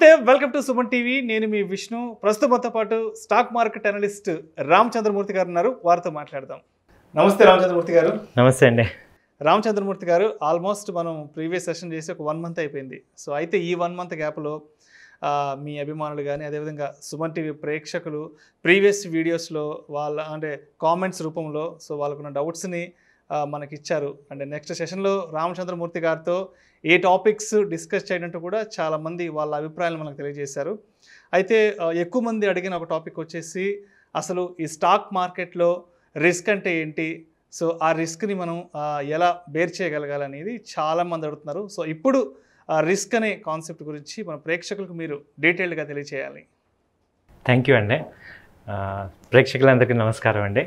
నమస్తే welcome to Suman TV నేను మీ విష్ణు ప్రస్తుతం మనతో పాటు స్టాక్ మార్కెట్ అనలిస్ట్ రామచంద్రమూర్తి గారు ఉన్నారు వారితో మాట్లాడదాం నమస్తే రామచంద్రమూర్తి గారు నమస్తే అండి రామచంద్రమూర్తి గారు ఆల్మోస్ట్ మనం ప్రీవియస్ సెషన్ చేసి ఒక వన్ మంత్ అయిపోయింది సో అయితే ఈ వన్ మంత్ గ్యాప్లో ఆ, మీ అభిమానులు కానీ అదేవిధంగా సుమన్ టీవీ ప్రేక్షకులు ప్రీవియస్ వీడియోస్లో వాళ్ళ అంటే కామెంట్స్ రూపంలో సో వాళ్ళకున్న డౌట్స్ని మనకి ఇచ్చారు అంటే నెక్స్ట్ సెషన్లో రామచంద్రమూర్తి గారితో ఏ టాపిక్స్ డిస్కస్ చేయడంటూ కూడా చాలామంది వాళ్ళ అభిప్రాయాలు మనకు తెలియజేశారు అయితే ఆ, ఎక్కువ మంది అడిగిన ఒక టాపిక్ వచ్చేసి అసలు ఈ స్టాక్ మార్కెట్లో రిస్క్ అంటే ఏంటి సో ఆ రిస్క్ని మనం ఆ, ఎలా బేర్ చేయగలగాలి అనేది చాలామంది అడుగుతున్నారు సో ఇప్పుడు ఆ రిస్క్ అనే కాన్సెప్ట్ గురించి మన ప్రేక్షకులకు మీరు డీటెయిల్డ్గా తెలియచేయాలి థ్యాంక్ యూ అండి ఆ, ప్రేక్షకులందరికీ నమస్కారం అండి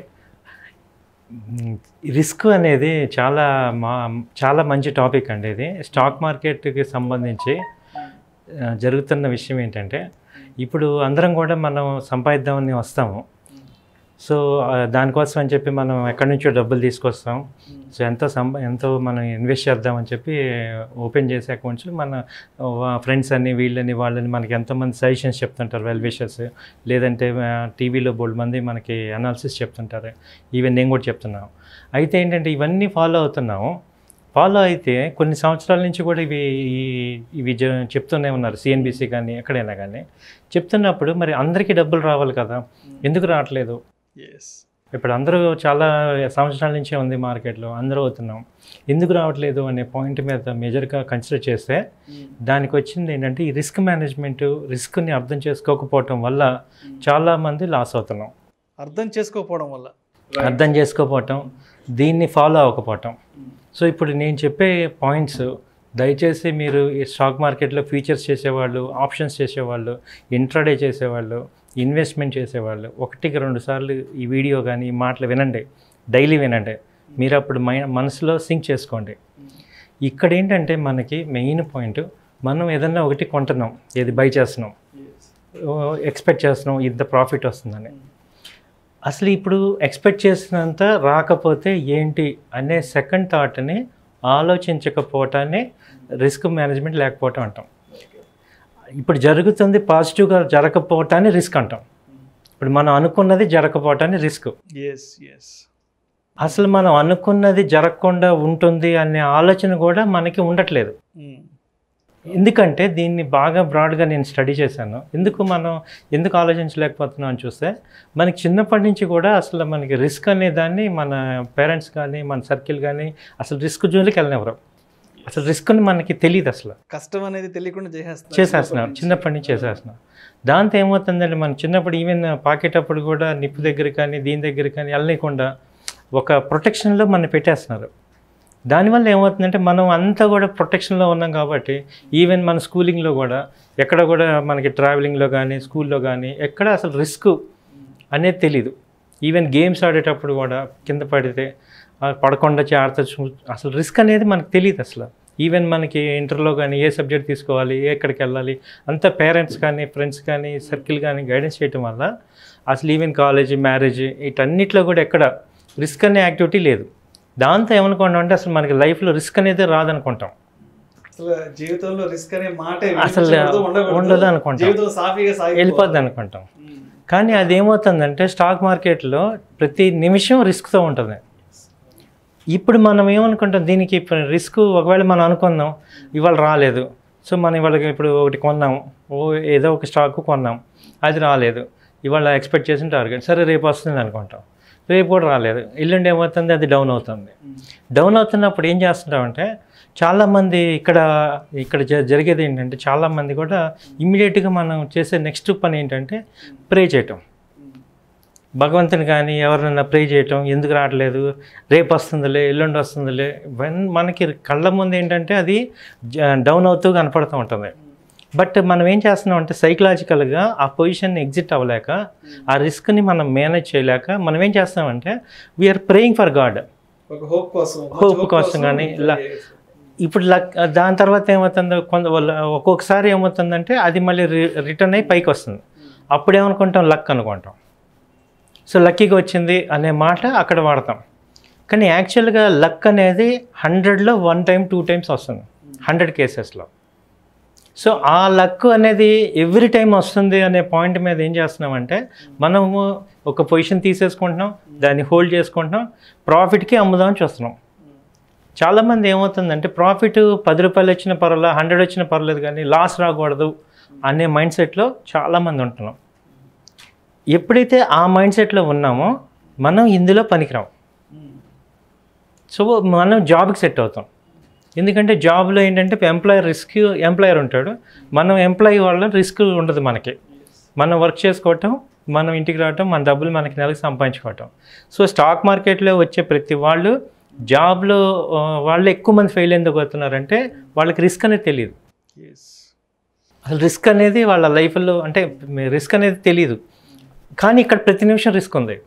మ్, రిస్క్ అనేది చాలా మా చాలా మంచి టాపిక్ అండి ఇది స్టాక్ మార్కెట్కి సంబంధించి ఆ, జరుగుతున్న విషయం ఏంటంటే ఇప్పుడు అందరం కూడా మనం సంపాదిద్దామని వస్తాము సో ఆ, దానికోసం అని చెప్పి మనం ఎక్కడి నుంచో డబ్బులు తీసుకొస్తాం సో ఎంతో సంప ఎంతో మనం ఇన్వెస్ట్ చేద్దామని చెప్పి ఓపెన్ చేసే అకౌంట్స్ మన ఫ్రెండ్స్ అని వీళ్ళని వాళ్ళని మనకి ఎంతోమంది సజెషన్స్ చెప్తుంటారు వెల్ విషర్స్ లేదంటే టీవీలో బోల్డ్ మంది మనకి అనాలిసిస్ చెప్తుంటారు ఈవెన్ నేను కూడా చెప్తున్నాను అయితే ఏంటంటే ఇవన్నీ ఫాలో అవుతున్నాము ఫాలో అయితే కొన్ని సంవత్సరాల నుంచి కూడా ఇవి ఈ- ఇవి జ- చెప్తూనే ఉన్నారు సిఎన్బిసి కానీ ఎక్కడైనా కానీ చెప్తున్నప్పుడు మరి అందరికీ డబ్బులు రావాలి కదా ఎందుకు రావట్లేదు ఎస్ ఇప్పుడు అందరూ చాలా సంవత్సరాల నుంచే ఉంది మార్కెట్లో అందరూ అవుతున్నాం ఎందుకు రావట్లేదు అనే పాయింట్ మీద మేజర్గా కన్సిడర్ చేస్తే దానికి వచ్చింది ఏంటంటే ఈ రిస్క్ మేనేజ్మెంట్ రిస్క్ని అర్థం చేసుకోకపోవటం వల్ల చాలామంది లాస్ అవుతున్నాం అర్థం చేసుకోకపోవడం వల్ల అర్థం చేసుకోకపోవటం దీన్ని ఫాలో అవ్వకపోవటం సో ఇప్పుడు నేను చెప్పే పాయింట్స్ దయచేసి మీరు ఈ స్టాక్ మార్కెట్లో ఫీచర్స్ చేసేవాళ్ళు ఆప్షన్స్ చేసేవాళ్ళు ఇంట్రాడే చేసేవాళ్ళు ఇన్వెస్ట్మెంట్ చేసేవాళ్ళు ఒకటికి రెండు సార్లు ఈ వీడియో కానీ ఈ మాటలు వినండి డైలీ వినండి మీరు అప్పుడు మై మనసులో సింక్ చేసుకోండి ఇక్కడ ఏంటంటే మనకి మెయిన్ పాయింట్ మనం ఏదన్నా ఒకటి కొంటున్నాం ఏది బై చేస్తున్నాం ఎక్స్పెక్ట్ చేస్తున్నాం ఇంత ప్రాఫిట్ వస్తుందని అసలు ఇప్పుడు ఎక్స్పెక్ట్ చేసినంత రాకపోతే ఏంటి అనే సెకండ్ థాట్ని ఆలోచించకపోవటాన్ని రిస్క్ మేనేజ్మెంట్ లేకపోవటం అంటాం ఇప్పుడు జరుగుతుంది పాజిటివ్గా జరగకపోవటాన్ని రిస్క్ అంటాం ఇప్పుడు మనం అనుకున్నది జరగకపోవటాన్ని రిస్క్ ఎస్ ఎస్ అసలు మనం అనుకున్నది జరగకుండా ఉంటుంది అనే ఆలోచన కూడా మనకి ఉండట్లేదు ఎందుకంటే దీన్ని బాగా బ్రాడ్గా నేను స్టడీ చేశాను ఎందుకు మనం ఎందుకు ఆలోచించలేకపోతున్నాం అని చూస్తే మనకి చిన్నప్పటి నుంచి కూడా అసలు మనకి రిస్క్ అనే దాన్ని మన పేరెంట్స్ కానీ మన సర్కిల్ కానీ అసలు రిస్క్ జోలికి వెళ్ళినవరు అసలు రిస్క్ అని మనకి తెలియదు అసలు కష్టం అనేది తెలియకుండా చేసేస్తున్నారు చేసేస్తున్నాం చిన్నప్పటి నుంచి చేసేస్తున్నాం దాంతో ఏమవుతుందంటే మనం చిన్నప్పుడు ఈవెన్ పాకేటప్పుడు కూడా నిప్పు దగ్గర కానీ దీని దగ్గర కానీ వెళ్ళకుండా ఒక ప్రొటెక్షన్లో మనం పెట్టేస్తున్నారు దానివల్ల ఏమవుతుందంటే మనం అంతా కూడా ప్రొటెక్షన్లో ఉన్నాం కాబట్టి ఈవెన్ మన స్కూలింగ్లో కూడా ఎక్కడ కూడా మనకి ట్రావెలింగ్లో కానీ స్కూల్లో కానీ ఎక్కడ అసలు రిస్క్ అనేది తెలీదు ఈవెన్ గేమ్స్ ఆడేటప్పుడు కూడా కింద పడితే ఆ పడకుండా చే- ఆడితే చూ- అసలు రిస్క్ అనేది మనకు తెలియదు అసలు ఈవెన్ మనకి ఇంటర్లో కానీ ఏ సబ్జెక్ట్ తీసుకోవాలి ఏ ఎక్కడికి వెళ్ళాలి అంతా పేరెంట్స్ కానీ ఫ్రెండ్స్ కానీ సర్కిల్ కానీ గైడెన్స్ చేయటం వల్ల అసలు ఈవెన్ కాలేజ్ మ్యారేజ్ వీటన్నిటిలో కూడా ఎక్కడ రిస్క్ అనే యాక్టివిటీ లేదు దాంతో ఏమనుకుంటాం అంటే అసలు మనకి లైఫ్లో రిస్క్ అనేది రాదనుకుంటాం అసలు జీవితంలో రిస్క్ అనే మాట అసలు ఉండదు అనుకుంటాం. జీవితం సాఫీగా సాగి వెళ్ళిపోద్ది అనుకుంటాం కానీ అది ఏమవుతుందంటే స్టాక్ మార్కెట్లో ప్రతి నిమిషం రిస్క్తో ఉంటుంది ఇప్పుడు మనం ఏమనుకుంటాం దీనికి ఇప్పుడు రిస్క్ ఒకవేళ మనం అనుకుందాం ఇవాళ రాలేదు సో మనం ఇవాళ ఇప్పుడు ఒకటి కొన్నాం ఓ ఏదో ఒక స్టాక్ కొన్నాం అది రాలేదు ఇవాళ ఎక్స్పెక్ట్ చేసిన టార్గెట్ సరే రేపు వస్తుంది అనుకుంటాం రేపు కూడా రాలేదు ఎల్లుండి ఏమవుతుంది అది డౌన్ అవుతుంది డౌన్ అవుతున్నప్పుడు ఏం చేస్తుంటామంటే చాలామంది ఇక్కడ ఇక్కడ జ- జరిగేది ఏంటంటే చాలామంది కూడా ఇమ్మీడియట్గా మనం చేసే నెక్స్ట్ పని ఏంటంటే ప్రే చేయటం భగవంతుని కానీ ఎవరినైనా ప్రే చేయటం ఎందుకు రావట్లేదు రేపు వస్తుందిలే ఎల్లుండి వస్తుందిలే వన్ మనకి కళ్ళ ముందు ఏంటంటే అది డౌన్ అవుతూ కనపడుతూ ఉంటుంది బట్ మనం ఏం చేస్తున్నాం అంటే సైకలాజికల్గా ఆ పొజిషన్ ఎగ్జిట్ అవ్వలేక ఆ రిస్క్ని మనం మేనేజ్ చేయలేక మనం ఏం చేస్తామంటే వీఆర్ ప్రేయింగ్ ఫర్ గాడ్ ఒక హోప్ కోసం Hope కోసం కానీ ఇలా- ఇప్పుడు లక్ దాని తర్వాత ఏమవుతుందో కొంత వాళ్ళ- ఒక్కొక్కసారి ఏమవుతుందంటే అది మళ్ళీ రి- రిటర్న్ అయ్యి పైకి వస్తుంది అప్పుడు ఏమనుకుంటాం లక్ అనుకుంటాం సో లక్కీగా వచ్చింది అనే మాట అక్కడ వాడతాం కానీ యాక్చువల్గా లక్ అనేది హండ్రెడ్లో వన్ టైం టూ టైమ్స్ వస్తుంది హండ్రెడ్ కేసెస్లో సో ఆ లక్ అనేది ఎవ్రీ టైం వస్తుంది అనే పాయింట్ మీద ఏం చేస్తున్నామంటే మనము ఒక పొజిషన్ తీసేసుకుంటున్నాం దాన్ని హోల్డ్ చేసుకుంటున్నాం ప్రాఫిట్కి అమ్ముదామని చూస్తున్నాం చాలామంది ఏమవుతుందంటే ప్రాఫిట్ పది రూపాయలు వచ్చిన పర్వాలేదు హండ్రెడ్ వచ్చిన పర్లేదు కానీ లాస్ రాకూడదు అనే మైండ్ సెట్లో చాలామంది ఉంటున్నాం ఎప్పుడైతే ఆ మైండ్ సెట్లో ఉన్నామో మనం ఇందులో పనికిరాం సో మనం జాబ్కి సెట్ అవుతాం ఎందుకంటే జాబ్లో ఏంటంటే ఎంప్లాయర్ రిస్క్ ఎంప్లాయర్ ఉంటాడు మనం ఎంప్లాయీ వల్ల రిస్క్ ఉండదు మనకి మనం వర్క్ చేసుకోవటం మనం ఇంటికి రావటం మన డబ్బులు మనకి నెలకు సంపాదించుకోవటం సో స్టాక్ మార్కెట్లో వచ్చే ప్రతి వాళ్ళు జాబ్లో ఆ, వాళ్ళు ఎక్కువ మంది ఫెయిల్ ఎందుకు అవుతున్నారంటే వాళ్ళకి రిస్క్ అనేది తెలియదు ఎస్ అసలు రిస్క్ అనేది వాళ్ళ లైఫ్లో అంటే రిస్క్ అనేది తెలియదు కానీ ఇక్కడ ప్రతి నిమిషం రిస్క్ ఉంది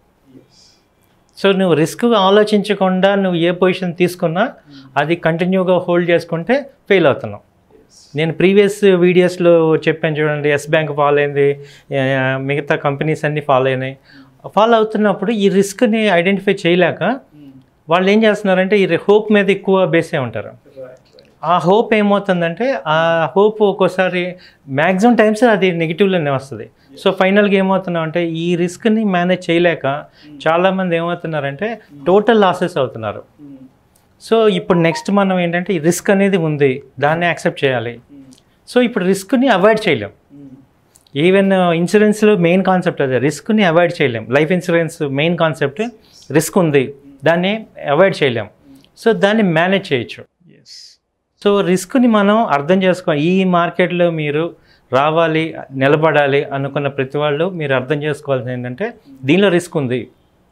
సో నువ్వు రిస్క్ ఆలోచించకుండా నువ్వు ఏ పొజిషన్ తీసుకున్నా అది కంటిన్యూగా హోల్డ్ చేసుకుంటే ఫెయిల్ అవుతున్నావు నేను ప్రీవియస్ వీడియోస్లో చెప్పాను చూడండి ఎస్ బ్యాంక్ ఫాలో అయింది ఆ, మిగతా కంపెనీస్ అన్నీ ఫాలో అయినాయి ఫాలో అవుతున్నప్పుడు ఈ రిస్క్ని ఐడెంటిఫై చేయలేక వాళ్ళు ఏం చేస్తున్నారంటే ఈ హోప్ మీద ఎక్కువ బేసే ఉంటారు ఆ హోప్ ఏమవుతుందంటే ఆ హోప్ ఒక్కోసారి మ్యాక్సిమం టైమ్స్ అది నెగిటివ్లోనే వస్తుంది సో ఫైనల్గా ఏమవుతున్నాం అంటే ఈ రిస్క్ని మేనేజ్ చేయలేక చాలామంది ఏమవుతున్నారంటే టోటల్ లాసెస్ అవుతున్నారు సో ఇప్పుడు నెక్స్ట్ మనం ఏంటంటే ఈ రిస్క్ అనేది ఉంది దాన్ని యాక్సెప్ట్ చేయాలి సో ఇప్పుడు రిస్క్ని అవాయిడ్ చేయలేం ఈవెన్ ఇన్సూరెన్స్లో మెయిన్ కాన్సెప్ట్ అదే రిస్క్ని అవాయిడ్ చేయలేం life insurance main concept risk ఉంది దాన్ని అవాయిడ్ చేయలేం సో దాన్ని మేనేజ్ చేయొచ్చు ఎస్ సో రిస్క్ని మనం అర్థం చేసుకో ఈ మార్కెట్లో మీరు రావాలి నిలబడాలి అనుకున్న ప్రతి వాళ్ళు మీరు అర్థం చేసుకోవాల్సింది ఏంటంటే దీనిలో రిస్క్ ఉంది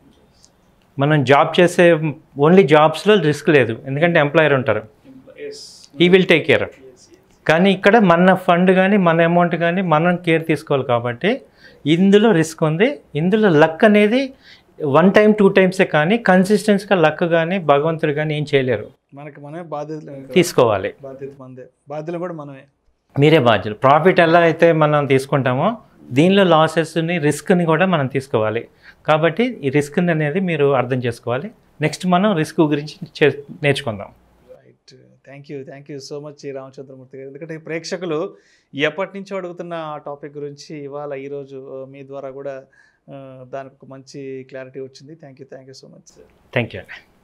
మనం జాబ్ చేసే ఓన్లీ జాబ్స్లో రిస్క్ లేదు ఎందుకంటే ఎంప్లాయర్ ఉంటారు ఈ విల్ టేక్ కేర్ కానీ ఇక్కడ మన ఫండ్ కానీ మన అమౌంట్ కానీ మనం కేర్ తీసుకోవాలి కాబట్టి ఇందులో రిస్క్ ఉంది ఇందులో లక్ అనేది వన్ టైం టూ టైమ్సే కానీ కన్సిస్టెన్స్గా లక్ కానీ భగవంతుడు కానీ ఏం చేయలేరు మనకి మనమే బాధ్యతలు తీసుకోవాలి బాధ్యత మనదే బాధ్యతలు కూడా మనమే మీరే బాధ్యులు ప్రాఫిట్ ఎలా అయితే మనం తీసుకుంటామో దీనిలో లాసెస్ని రిస్క్ని కూడా మనం తీసుకోవాలి కాబట్టి ఈ రిస్క్ అనేది మీరు అర్థం చేసుకోవాలి నెక్స్ట్ మనం రిస్క్ గురించి చే- నేర్చుకుందాం right thank you thank you so much Ramachandramurthy garu ఎందుకంటే ఈ ప్రేక్షకులు ఎప్పటి నుంచో అడుగుతున్న ఆ టాపిక్ గురించి ఇవాళ ఈరోజు ఆ, మీ ద్వారా కూడా ఆ, దానికి ఒక మంచి క్లారిటీ వచ్చింది thank you thank you so much sir thank you అండి